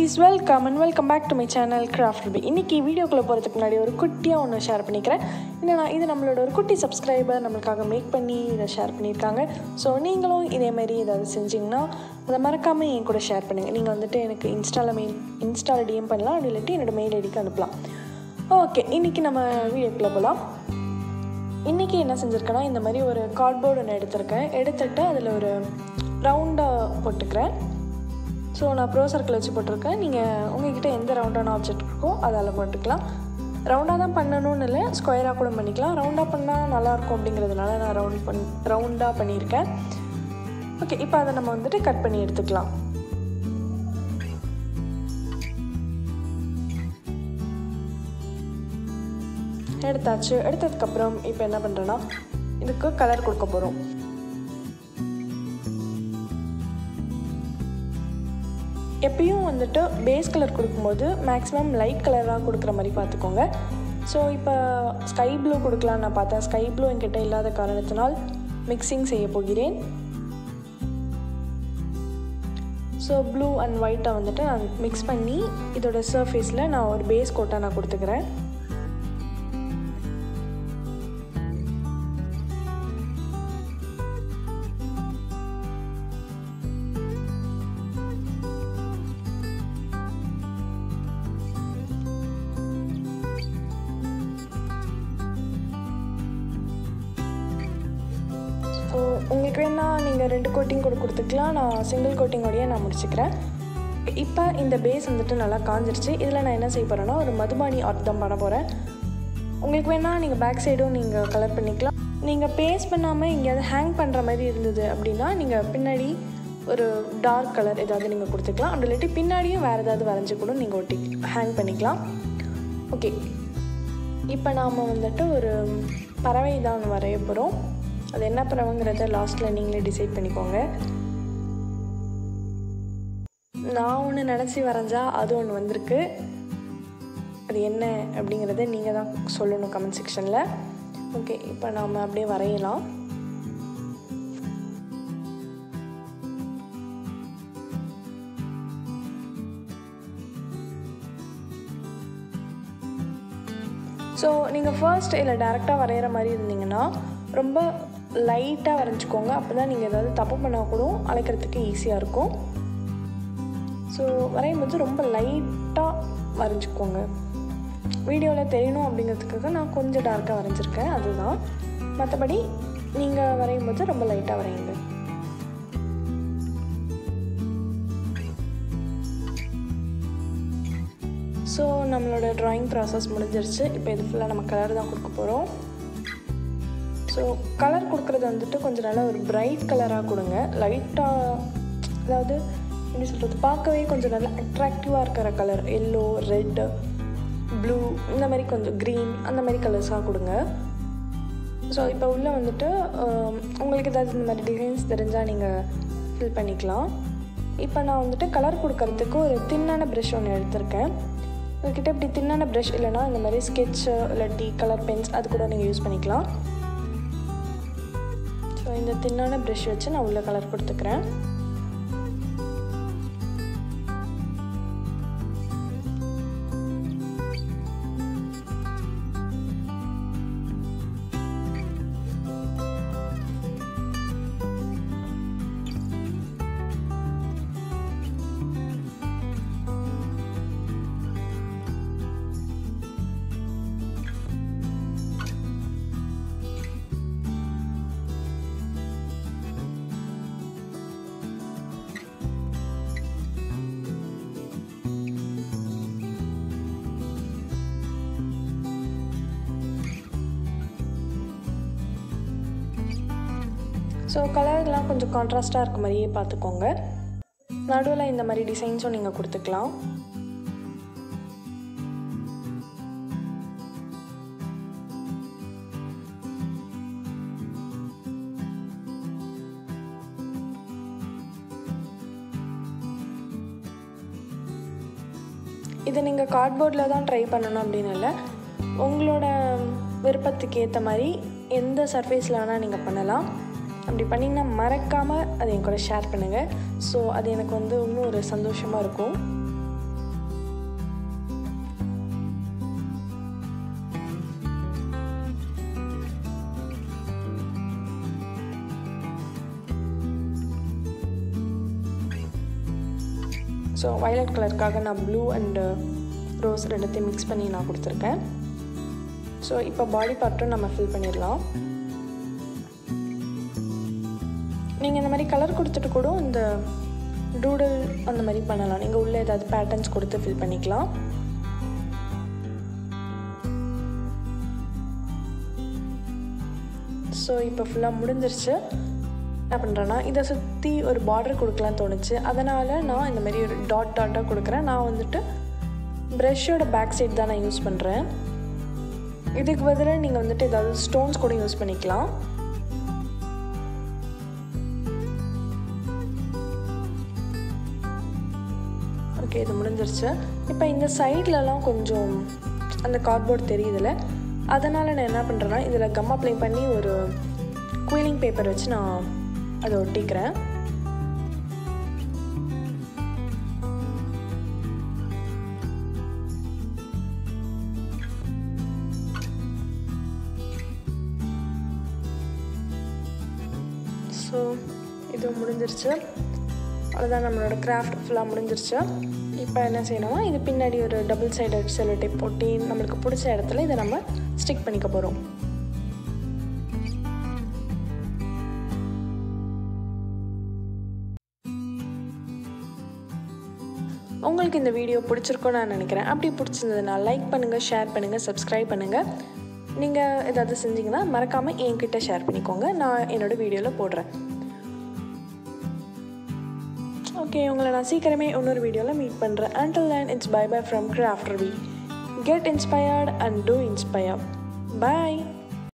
குட்டீஸ் welcome and welcome back to my channel craft B இன்றைக்கி வீடியோக்குள்ளே போகிறதுக்கு முன்னாடி ஒரு குட்டியாக ஒன்று ஷேர் பண்ணிக்கிறேன் என்னன்னா இது நம்மளோட ஒரு குட்டி சப்ஸ்கிரைபர் நம்மளுக்காக மேக் பண்ணி இதை ஷேர் பண்ணியிருக்காங்க ஸோ நீங்களும் இதே மாதிரி ஏதாவது செஞ்சிங்கன்னா அதை மறக்காமல் என் கூட ஷேர் பண்ணுங்கள் நீங்கள் வந்துட்டு எனக்கு இன்ஸ்டாவில் மெயில் இன்ஸ்டாவில் டிஎம் பண்ணலாம் அப்படி இல்லாட்டி என்னோடய மெயில் ஐடிக்கு அனுப்பலாம் ஓகே இன்றைக்கி நம்ம வீடியோக்குள்ளே போகலாம் இன்றைக்கி என்ன செஞ்சுருக்கேன்னா இந்த மாதிரி ஒரு கார்ட்போர்டு ஒன்று எடுத்திருக்கேன் எடுத்துட்டு அதில் ஒரு ரவுண்டாக போட்டுக்கிறேன் ஸோ நான் ப்ரோ சர்க்கிள் வச்சு போட்டிருக்கேன் நீங்கள் உங்ககிட்ட எந்த ரவுண்டான ஆப்ஜெக்ட் இருக்கோ அதில் போட்டுக்கலாம் ரவுண்டாக தான் பண்ணணும்னு இல்லை ஸ்கொயராக கூட பண்ணிக்கலாம் ரவுண்டாக பண்ணால் நல்லாயிருக்கும் அப்படிங்கிறதுனால நான் ரவுண்ட் பண் ரவுண்டாக பண்ணியிருக்கேன் ஓகே இப்போ அதை நம்ம வந்துட்டு கட் பண்ணி எடுத்துக்கலாம் எடுத்தாச்சு எடுத்ததுக்கப்புறம் இப்போ என்ன பண்ணுறேன்னா இதுக்கு கலர் கொடுக்க போகிறோம் எப்பயும் வந்துட்டு பேஸ் கலர் கொடுக்கும்போது மேக்ஸிமம் லைட் கலராக கொடுக்குற மாதிரி பார்த்துக்கோங்க ஸோ இப்போ ஸ்கை ப்ளூ கொடுக்கலாம் நான் பார்த்தேன் ஸ்கை ப்ளூ என்கிட்ட இல்லாத காரணத்தினால் மிக்சிங் செய்ய போகிறேன் ஸோ ப்ளூ அண்ட் ஒயிட்டை வந்துட்டு நான் மிக்ஸ் பண்ணி இதோட சர்ஃபேஸில் நான் ஒரு பேஸ் கோட்டாக நான் கொடுத்துக்கிறேன் ஸோ உங்களுக்கு வேணால் நீங்கள் ரெண்டு கோட்டிங் கூட கொடுத்துக்கலாம் நான் சிங்கிள் கோட்டிங்கோடையே நான் முடிச்சுக்கிறேன் இப்போ இந்த பேஸ் வந்துட்டு நல்லா காஞ்சிருச்சு இதில் நான் என்ன செய்ய போகிறேன்னா ஒரு மதுபானி ஆர்ட் தான் பண்ண போகிறேன் உங்களுக்கு வேணால் நீங்கள் பேக் சைடும் நீங்கள் கலர் பண்ணிக்கலாம் நீங்கள் பேஸ் பண்ணாமல் எங்கேயாவது ஹேங் பண்ணுற மாதிரி இருந்தது அப்படின்னா நீங்கள் பின்னாடி ஒரு டார்க் கலர் ஏதாவது நீங்கள் கொடுத்துக்கலாம் அப்படி இல்லாட்டி பின்னாடியும் வேறு ஏதாவது வரைஞ்சி கூட நீங்கள் ஒட்டி ஹேங் பண்ணிக்கலாம் ஓகே இப்போ நாம் வந்துட்டு ஒரு பறவை தான் ஒன்று வரைய போகிறோம் அது என்ன பறவைங்கிறத லாஸ்ட்டில் நீங்களே டிசைட் பண்ணிக்கோங்க நான் ஒன்று நினச்சி வரைஞ்சா அது ஒன்று வந்திருக்கு அது என்ன அப்படிங்கிறத நீங்கள் தான் சொல்லணும் கமெண்ட் செக்ஷனில் ஓகே இப்போ நாம் அப்படியே வரையலாம் ஸோ நீங்கள் ஃபர்ஸ்ட் இல்லை டேரெக்டாக வரைகிற மாதிரி இருந்தீங்கன்னா ரொம்ப லைட்டாக வரைஞ்சிக்கோங்க அப்போ தான் நீங்கள் ஏதாவது தப்பு பண்ணால் கூட அழைக்கிறதுக்கு ஈஸியாக இருக்கும் ஸோ வரையும் போது ரொம்ப லைட்டாக வரைஞ்சிக்கோங்க வீடியோவில் தெரியணும் அப்படிங்கிறதுக்காக நான் கொஞ்சம் டார்க்காக வரைஞ்சிருக்கேன் அதுதான் மற்றபடி நீங்கள் வரையும் போது ரொம்ப லைட்டாக வரையுங்க ஸோ நம்மளோட ட்ராயிங் ப்ராசஸ் முடிஞ்சிருச்சு இப்போ இது ஃபுல்லாக நம்ம கலர் தான் கொடுக்க போகிறோம் ஸோ கலர் கொடுக்குறது வந்துட்டு கொஞ்சம் நல்லா ஒரு பிரைட் கலராக கொடுங்க லைட்டாக அதாவது எப்படி சொல்கிறது பார்க்கவே கொஞ்சம் நல்லா அட்ராக்டிவாக இருக்கிற கலர் எல்லோ ரெட்டு ப்ளூ இந்த மாதிரி கொஞ்சம் க்ரீன் அந்த மாதிரி கலர்ஸாக கொடுங்க ஸோ இப்போ உள்ளே வந்துட்டு உங்களுக்கு ஏதாவது இந்த மாதிரி டிசைன்ஸ் தெரிஞ்சால் நீங்கள் ஃபில் பண்ணிக்கலாம் இப்போ நான் வந்துட்டு கலர் கொடுக்கறதுக்கு ஒரு தின்னான ப்ரஷ் ஒன்று எடுத்திருக்கேன் உங்கள்கிட்ட இப்படி தின்னான ப்ரஷ் இல்லைனா இந்த மாதிரி ஸ்கெட்சு இல்லாட்டி கலர் பென்ஸ் அது கூட நீங்கள் யூஸ் பண்ணிக்கலாம் ஸோ இந்த தின்னான ப்ரஷ் வச்சு நான் உள்ள கலர் கொடுத்துக்கிறேன் ஸோ கலர்லாம் கொஞ்சம் கான்ட்ராஸ்ட்டாக இருக்க மாதிரியே பார்த்துக்கோங்க நடுவில் இந்த மாதிரி டிசைன்ஸும் நீங்கள் கொடுத்துக்கலாம் இதை நீங்கள் கார்ட்போர்டில் தான் ட்ரை பண்ணணும் அப்படின்னு இல்லை உங்களோட விருப்பத்துக்கு ஏற்ற மாதிரி எந்த சர்ஃபேஸில் வேணால் நீங்கள் பண்ணலாம் அப்படி பண்ணிங்கன்னா மறக்காமல் அதை என் கூட ஷேர் பண்ணுங்கள் ஸோ அது எனக்கு வந்து இன்னும் ஒரு சந்தோஷமாக இருக்கும் ஸோ வயலட் கலருக்காக நான் ப்ளூ அண்டு ரோஸ் ரெண்டுத்தையும் மிக்ஸ் பண்ணி நான் கொடுத்துருக்கேன் ஸோ இப்போ பாடி பார்ட்டும் நம்ம ஃபில் பண்ணிடலாம் நீங்கள் இந்த மாதிரி கலர் கொடுத்துட்டு கூட இந்த டூடல் அந்த மாதிரி பண்ணலாம் நீங்கள் உள்ளே ஏதாவது பேட்டர்ன்ஸ் கொடுத்து ஃபில் பண்ணிக்கலாம் ஸோ இப்போ ஃபுல்லாக முடிஞ்சிருச்சு என்ன பண்ணுறேன்னா இதை சுற்றி ஒரு பார்டர் கொடுக்கலான்னு தோணுச்சு அதனால் நான் இந்த மாதிரி ஒரு டாட் டாட்டாக கொடுக்குறேன் நான் வந்துட்டு ப்ரஷ்ஷோட பேக் சைட் தான் நான் யூஸ் பண்ணுறேன் இதுக்கு பதிலாக நீங்கள் வந்துட்டு ஏதாவது ஸ்டோன்ஸ் கூட யூஸ் பண்ணிக்கலாம் ஓகே இது முடிஞ்சிருச்சு இப்போ இந்த சைட்லலாம் கொஞ்சம் அந்த கார்ட்போர்ட் தெரியுதுல்ல அதனால் நான் என்ன பண்ணுறேன்னா இதில் கம் அப்ளை பண்ணி ஒரு குயிலிங் பேப்பர் வச்சு நான் அதை ஒட்டிக்கிறேன் ஸோ இது முடிஞ்சிருச்சு அவ்வளோதான் நம்மளோட கிராஃப்ட் ஃபுல்லாக முடிஞ்சிருச்சு இப்போ என்ன செய்யணும்னா இது பின்னாடி ஒரு டபுள் சைடட் செல்லோ டேப் போட்டி நம்மளுக்கு பிடிச்ச இடத்துல இதை நம்ம ஸ்டிக் பண்ணிக்க போகிறோம் உங்களுக்கு இந்த வீடியோ பிடிச்சிருக்கோன்னு நான் நினைக்கிறேன் அப்படி பிடிச்சிருந்ததுன்னா லைக் பண்ணுங்கள் ஷேர் பண்ணுங்கள் சப்ஸ்கிரைப் பண்ணுங்கள் நீங்கள் ஏதாவது செஞ்சீங்கன்னா மறக்காமல் என்கிட்ட ஷேர் பண்ணிக்கோங்க நான் என்னோடய வீடியோவில் போடுறேன் ஓகே உங்களை நான் சீக்கிரமே இன்னொரு வீடியோவில் மீட் பண்ணுறேன் until then it's bye bye from crafter we get inspired and do inspire bye